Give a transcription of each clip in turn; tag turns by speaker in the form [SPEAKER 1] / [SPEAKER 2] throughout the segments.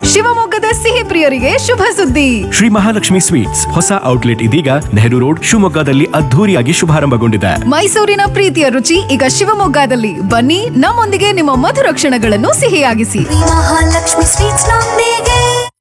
[SPEAKER 1] ಶಿವಮೊಗ್ಗದ ಸಿಹಿ ಪ್ರಿಯರಿಗೆ ಶುಭ ಸುದ್ದಿ
[SPEAKER 2] ಶ್ರೀ ಮಹಾಲಕ್ಷ್ಮಿ ಸ್ವೀಟ್ಸ್ ಹೊಸ ಔಟ್ಲೆಟ್ ಇದೀಗ ನೆಹರು ರೋಡ್ ಶಿವಮೊಗ್ಗದಲ್ಲಿ ಅದ್ಧೂರಿಯಾಗಿ ಶುಭಾರಂಭಗೊಂಡಿದೆ
[SPEAKER 1] ಮೈಸೂರಿನ ಪ್ರೀತಿಯ ರುಚಿ ಈಗ ಶಿವಮೊಗ್ಗದಲ್ಲಿ ಬನ್ನಿ ನಮ್ಮೊಂದಿಗೆ ನಿಮ್ಮ ಮಧುರ ಕ್ಷಣಗಳನ್ನು ಸಿಹಿಯಾಗಿಸಿ
[SPEAKER 3] ಮಹಾಲಕ್ಷ್ಮಿ ಸ್ವೀಟ್ಸ್ ನೊಂದಿಗೆ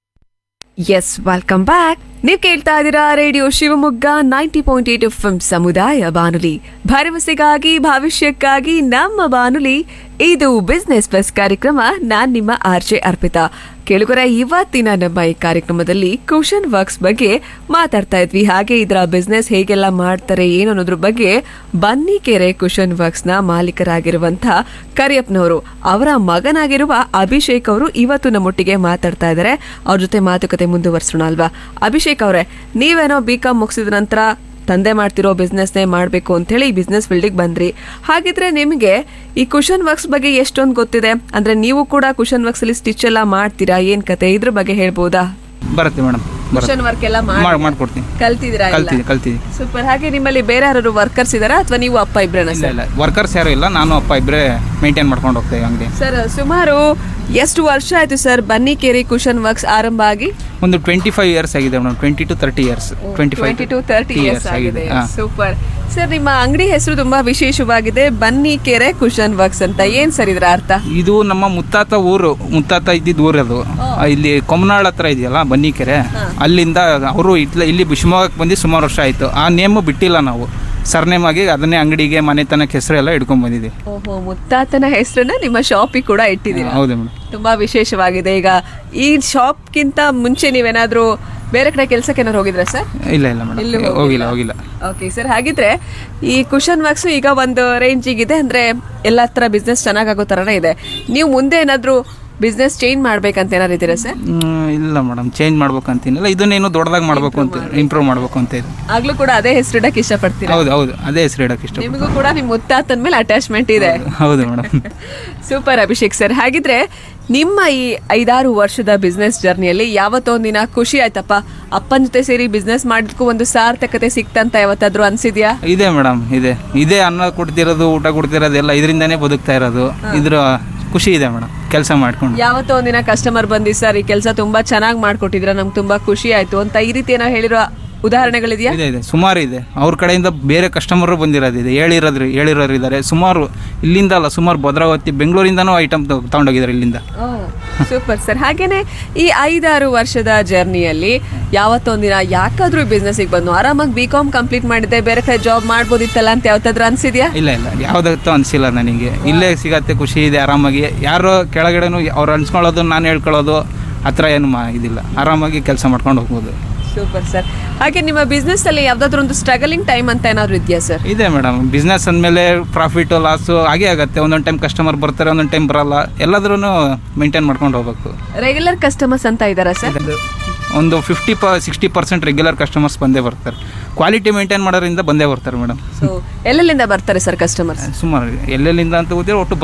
[SPEAKER 4] ಎಸ್ ವೆಲ್ಕಮ್ ಬ್ಯಾಕ್ ನೀವು ಕೇಳ್ತಾ ಇದ್ದೀರಾ radio Shivamogga ninety point eight F ಸಮುದಾಯ ಬಾನುಲಿ ಭರವಸೆಗಾಗಿ ಭವಿಷ್ಯಕ್ಕಾಗಿ ನಮ್ಮ ಬಾನುಲಿ ಇದು ಬಿಸ್ನೆಸ್ ಬಸ್ ಕಾರ್ಯಕ್ರಮ ನಾನ್ ನಿಮ್ಮ ಆರ್ಜೆ ಅರ್ಪಿತಾ ಕೇಳುಗರ ಇವತ್ತಿನ ನಮ್ಮ ಈ ಕಾರ್ಯಕ್ರಮದಲ್ಲಿ ಕುಶನ್ ವರ್ಕ್ಸ್ ಬಗ್ಗೆ ಮಾತಾಡ್ತಾ ಇದ್ವಿ ಹಾಗೆ ಇದರ ಬಿಸ್ನೆಸ್ ಹೇಗೆಲ್ಲ ಮಾಡ್ತಾರೆ ಏನು ಅನ್ನೋದ್ರ ಬಗ್ಗೆ ಬನ್ನಿಕೆರೆ ಕುಶನ್ ವರ್ಕ್ಸ್ ನ ಮಾಲೀಕರಾಗಿರುವಂತ ಕರಿಯಪ್ಪನವರು ಅವರ ಮಗನಾಗಿರುವ ಅಭಿಷೇಕ್ ಅವರು ಇವತ್ತು ನಮ್ಮೊಟ್ಟಿಗೆ ಮಾತಾಡ್ತಾ ಇದ್ದಾರೆ ಅವ್ರ ಜೊತೆ ಮಾತುಕತೆ ಮುಂದುವರ್ಸೋಣ ಅಲ್ವಾ ಅಭಿಷೇಕ್ ಅವರೇ ನೀವೇನೋ ಬಿ ಕಾಮ್ ಮುಗಿಸಿದ ನಂತರ ತಂದೆ ಮಾಡ್ತಿರೋ ಬಿಸ್ನೆಸ್ನೇ ಮಾಡಬೇಕು ಅಂತೇಳಿ ಈ ಬಿಸ್ನೆಸ್ ಫೀಲ್ಡಿಗೆ ಬಂದ್ರಿ ಹಾಗಿದ್ರೆ ನಿಮಗೆ ಈ ಕುಶನ್ ವರ್ಕ್ಸ್ ಬಗ್ಗೆ ಎಷ್ಟೊಂದು ಗೊತ್ತಿದೆ ಅಂದ್ರೆ ನೀವು ಕೂಡ ಕುಶನ್ ವರ್ಕ್ಸ್ ಅಲ್ಲಿ ಸ್ಟಿಚ್ ಎಲ್ಲ ಮಾಡ್ತೀರಾ ಏನ್ ಕತೆ ಇದ್ರ ಬಗ್ಗೆ ಹೇಳ್ಬೋದಾ
[SPEAKER 5] ಬರುತ್ತೆ ಮೇಡಮ್
[SPEAKER 4] ಕುಶನ್ ವರ್ಕ್ ಎಲ್ಲ
[SPEAKER 5] ಮಾಡಿ ಮಾಡ್ಕೊಡ್ತೀನಿ
[SPEAKER 4] ಕಲ್ತಿದ್ದೀರಾ
[SPEAKER 5] ಕಲ್ತಿದ್ದೀನಿ ಕಲ್ತಿದ್ದೀನಿ
[SPEAKER 4] ಸೂಪರ್ ಹಾಗೆ ನಿಮ್ಮಲ್ಲಿ ಬೇರೆ ಯಾರು ವರ್ಕರ್ಸ್ ಇದಾರಾ ಅಥವಾ ನೀವು ಅಪ್ಪ ಇಬ್ರೇನ
[SPEAKER 5] ಇಲ್ಲ ಇಲ್ಲ ವರ್ಕರ್ಸ್ ಯಾರು ಇಲ್ಲ ನಾನು ಅಪ್ಪ ಇಬ್ಬರೇ ಮೇಂಟೈನ್ ಮಾಡ್ಕೊಂಡು ಹೋಗ್ತೇವೆ ಅಂಗಡಿ
[SPEAKER 4] ಸರ್ ಸುಮಾರು ಎಷ್ಟು ವರ್ಷ ಆಯ್ತು ಸರ್ ಬನ್ನಿಕೇರಿ ಕುಶನ್ ವರ್ಕ್ಸ್ ಆರಂಭ ಆಗಿ
[SPEAKER 5] ಒಂದು ಟ್ವೆಂಟಿ ಫೈವ್ ಇಯರ್ಸ್ ಆಗಿದೆ madam twenty to thirty years twenty five
[SPEAKER 4] twenty to thirty years ಆಗಿದೆ
[SPEAKER 5] ಹಾಂ
[SPEAKER 4] ಸೂಪರ್ ಸರ್ ನಿಮ್ಮ ಅಂಗಡಿ ಹೆಸರು ತುಂಬಾ ವಿಶೇಷವಾಗಿದೆ ಬನ್ನಿಕೆರೆ ಕುಶನ್ ವರ್ಕ್ಸ್ ಅಂತ ಏನ್ ಸರ್ ಇದ್ರ ಅರ್ಥ
[SPEAKER 5] ಇದು ನಮ್ಮ ಮುತ್ತಾತ ಊರು ಮುತ್ತಾತ ಇದ್ದಿದ್ದು ಊರು ಅದು ಇಲ್ಲಿ ಕೊಮನಾಳ್ ಹತ್ರ ಇದೆಯಲ್ಲ ಬನ್ನಿಕೆರೆ ಅಲ್ಲಿಂದ ಅವರು ಇಲ್ಲಿ ಇಲ್ಲಿ ಶಿವಮೊಗ್ಗಕ್ಕೆ ಬಂದು ಸುಮಾರು ವರ್ಷ ಆಯಿತು ಆ ನೇಮು ಬಿಟ್ಟಿಲ್ಲ ನಾವು ಸರ್ನೇಮ್ ಆಗಿ ಅದನ್ನೇ ಅಂಗಡಿಗೆ ಮನೆತನಕ್ಕೆ ಹೆಸರು ಎಲ್ಲ ಇಟ್ಕೊಂಡ್ ಬಂದಿದ್ದೀವಿ
[SPEAKER 4] ಓಹೋ ಮುತ್ತಾತನ ಹೆಸರನ್ನ ನಿಮ್ಮ ಶಾಪಿಗೆ ಕೂಡ ಇಟ್ಟಿದ್ದೀರಾ
[SPEAKER 5] ಹೌದು ಮೇಡಮ್
[SPEAKER 4] ತುಂಬಾ ವಿಶೇಷವಾಗಿದೆ ಈಗ ಈ ಶಾಪ್ಗಿಂತ ಮುಂಚೆ ನೀವೇನಾದ್ರೂ ಬೇರೆ ಕಡೆ ಕೆಲಸಕ್ಕೆ ಏನಾದ್ರು ಹೋಗಿದ್ರಾ ಸರ್
[SPEAKER 5] ಇಲ್ಲ ಇಲ್ಲ
[SPEAKER 4] ಎಲ್ಲೂ
[SPEAKER 5] ಮೇಡಮ್ ಹೋಗಿಲ್ಲ ಹೋಗಿಲ್ಲ
[SPEAKER 4] ಓಕೆ ಸರ್ ಹಾಗಿದ್ರೆ ಈ ಕುಶನ್ ವರ್ಕ್ಸ್ ಈಗ ಒಂದು ರೇಂಜಿಗಿದೆ ಅಂದ್ರೆ ಎಲ್ಲ ತರ ಬಿಸ್ನೆಸ್ ಚೆನ್ನಾಗಾಗೋ ತರನೇ ಇದೆ ನೀವು ಮುಂದೆ ಏನಾದ್ರೂ ಬಿಸ್ನೆಸ್ ಚೇಂಜ್ ಮಾಡ್ಬೇಕಂತ ಏನಾದ್ರು ಇದ್ದೀರಾ ಸರ್
[SPEAKER 5] ಹ್ಮ್, ಇಲ್ಲ ಮೇಡಮ್ ಚೇಂಜ್ ಮಾಡ್ಬೇಕಂತೀನಿಲ್ಲ ಇದನ್ನೇನು ದೊಡ್ಡದಾಗಿ ಮಾಡ್ಬೇಕು ಅಂತ ಇಂಪ್ರೂವ್ ಮಾಡ್ಬೇಕು ಅಂತ ಇದೆ
[SPEAKER 4] ಆಗ್ಲೂ ಕೂಡ ಅದೇ ಹೆಸರಿಡಕ್ಕೆ ಇಷ್ಟಪಡ್ತೀರಾ
[SPEAKER 5] ಹೌದು ಹೌದು ಅದೇ ಹೆಸರು ಇಡಕ್ಕೆ ಇಷ್ಟ
[SPEAKER 4] ನಿಮಗೂ ಕೂಡ ನಿಮ್ ಮುತ್ತಾತನ ಮೇಲೆ ಅಟ್ಯಾಚ್ಮೆಂಟ್ ಇದೆ
[SPEAKER 5] ಹೌದು ಮೇಡಮ್
[SPEAKER 4] ಸೂಪರ್ ಅಭಿಷೇಕ್ ಸರ್ ಹಾಗಿದ್ರೆ ನಿಮ್ಮ ಈ ಐದಾರು ವರ್ಷದ ಬಿಸ್ನೆಸ್ ಜರ್ನಿಯಲ್ಲಿ ಯಾವತ್ತೊಂದಿನ ಖುಷಿ ಆಯ್ತಪ್ಪ ಅಪ್ಪನ ಜೊತೆ ಸೇರಿ ಬಿಸ್ನೆಸ್ ಮಾಡಿದ್ಕೂ ಒಂದು ಸಾರ್ಥಕತೆ ಸಿಕ್ತಂತ ಯಾವತ್ತಾದ್ರೂ ಅನ್ಸಿದ್ಯಾ
[SPEAKER 5] ಇದೆ ಮೇಡಮ್ ಇದೆ ಇದೇ ಅನ್ನ ಕೊಡ್ತಿರೋದು ಊಟ ಕೊಡ್ತಿರೋದು ಎಲ್ಲ ಇದರಿಂದಾನೇ ಬದುಕ್ತಾ ಇರೋದು ಇದ್ರ ಖುಷಿ ಇದೆ ಮೇಡಮ್ ಕೆಲಸ ಮಾಡ್ಕೊಂಡು
[SPEAKER 4] ಯಾವತ್ತೋ ಒಂದಿನ ಕಸ್ಟಮರ್ ಬಂದಿ ಸರ್ ಈ ಕೆಲಸ ತುಂಬಾ ಚೆನ್ನಾಗಿ ಮಾಡ್ಕೊಟ್ಟಿದ್ರ ನಮ್ಗೆ ತುಂಬಾ ಖುಷಿ ಆಯ್ತು ಅಂತ ಈ ರೀತಿ ಏನೋ ಹೇಳಿರೋ ಉದಾಹರಣೆಗಳಿದೆಯಾ
[SPEAKER 5] ಇದೆ ಇದೆ ಸುಮಾರು ಇದೆ ಅವ್ರ ಕಡೆಯಿಂದ ಬೇರೆ ಕಸ್ಟಮರ್ ಬಂದಿರೋದಿದೆ ಹೇಳಿರೋದ್ರಿ ಹೇಳಿರೋರು ಇದ್ದಾರೆ ಸುಮಾರು ಇಲ್ಲಿಂದ ಅಲ್ಲ ಸುಮಾರು ಭದ್ರಾವತಿ ಬೆಂಗಳೂರಿಂದನೂ ಐಟಮ್ ತಗೊಂಡೋಗಿದ್ದಾರೆ ಇಲ್ಲಿಂದ
[SPEAKER 4] ಸೂಪರ್ ಸರ್ ಹಾಗೇನೆ ಈ ಐದಾರು ವರ್ಷದ ಜರ್ನಿಯಲ್ಲಿ ಯಾವತ್ತೊಂದಿನ ಯಾಕಾದ್ರೂ ಬಿಸ್ನೆಸ್ಗೆ ಬಂದು ಆರಾಮಾಗಿ ಬಿ ಕಾಮ್ ಕಂಪ್ಲೀಟ್ ಮಾಡಿದ್ದೆ ಬೇರೆ ಕಡೆ ಜಾಬ್ ಮಾಡ್ಬೋದಿತ್ತಲ್ಲ ಅಂತ ಯಾವತ್ತಾದ್ರೂ ಅನ್ಸಿದ್ಯಾ
[SPEAKER 5] ಇಲ್ಲ ಇಲ್ಲ ಯಾವುದಕ್ಕೂ ಅನಿಸಿಲ್ಲ ನನಗೆ ಇಲ್ಲೇ ಸಿಗತ್ತೆ ಖುಷಿ ಇದೆ ಆರಾಮಾಗಿ ಯಾರೋ ಕೆಳಗಡೆನೂ ಅವ್ರು ಅನ್ಸ್ಕೊಳ್ಳೋದು ನಾನು ಹೇಳ್ಕೊಳ್ಳೋದು ಆ ಥರ ಏನು ಮಾ ಇದಿಲ್ಲ ಆರಾಮಾಗಿ ಕೆಲಸ ಮಾಡ್ಕೊಂಡು ಹೋಗ್ಬೋದು
[SPEAKER 4] ಸೂಪರ್ ಸರ್ ಹಾಗೆ ನಿಮ್ಮ ಬಿಸ್ನೆಸ್ ಅಲ್ಲಿ ಯಾವ್ದಾದ್ರು ಒಂದು ಸ್ಟ್ರಗಲಿಂಗ್ ಟೈಮ್ ಅಂತ ಏನಾದ್ರು ಇದೆಯಾ ಸರ್
[SPEAKER 5] ಇದೆ ಮೇಡಮ್ ಬಿಸ್ನೆಸ್ ಅಂದಮೇಲೆ ಪ್ರಾಫಿಟು ಲಾಸು ಹಾಗೇ ಆಗುತ್ತೆ ಒಂದೊಂದು ಟೈಮ್ ಕಸ್ಟಮರ್ ಬರ್ತಾರೆ ಒಂದೊಂದು ಟೈಮ್ ಬರಲ್ಲ ಎಲ್ಲಾದ್ರೂ ಮೇಂಟೈನ್ ಮಾಡ್ಕೊಂಡು ಹೋಗ್ಬೇಕು
[SPEAKER 4] ರೆಗ್ಯುಲರ್ ಕಸ್ಟಮರ್ಸ್ ಅಂತ ಇದಾರಾ ಸರ್
[SPEAKER 5] ಒಂದು ಫಿಫ್ಟಿ ಪ ಸಿಕ್ಸ್ಟಿ ಪರ್ಸೆಂಟ್ ರೆಗ್ಯುಲರ್ ಕಸ್ಟಮರ್ಸ್ ಬಂದೇ ಬರ್ತಾರೆ ಕ್ವಾಲಿಟಿ ಮೇಂಟೈನ್ ಮಾಡೋದ್ರಿಂದ ಬಂದೇ ಬರ್ತಾರೆ ಮೇಡಮ್
[SPEAKER 4] ಸೊ ಎಲ್ಲೆಲ್ಲಿಂದ ಬರ್ತಾರೆ ಸರ್ ಕಸ್ಟಮರ್ಸ್
[SPEAKER 5] ಸುಮಾರು ಎಲ್ಲೆಲ್ಲಿಂದ ಅಂತ ಗೊತ್ತಿರೋ ಒಟ್ಟು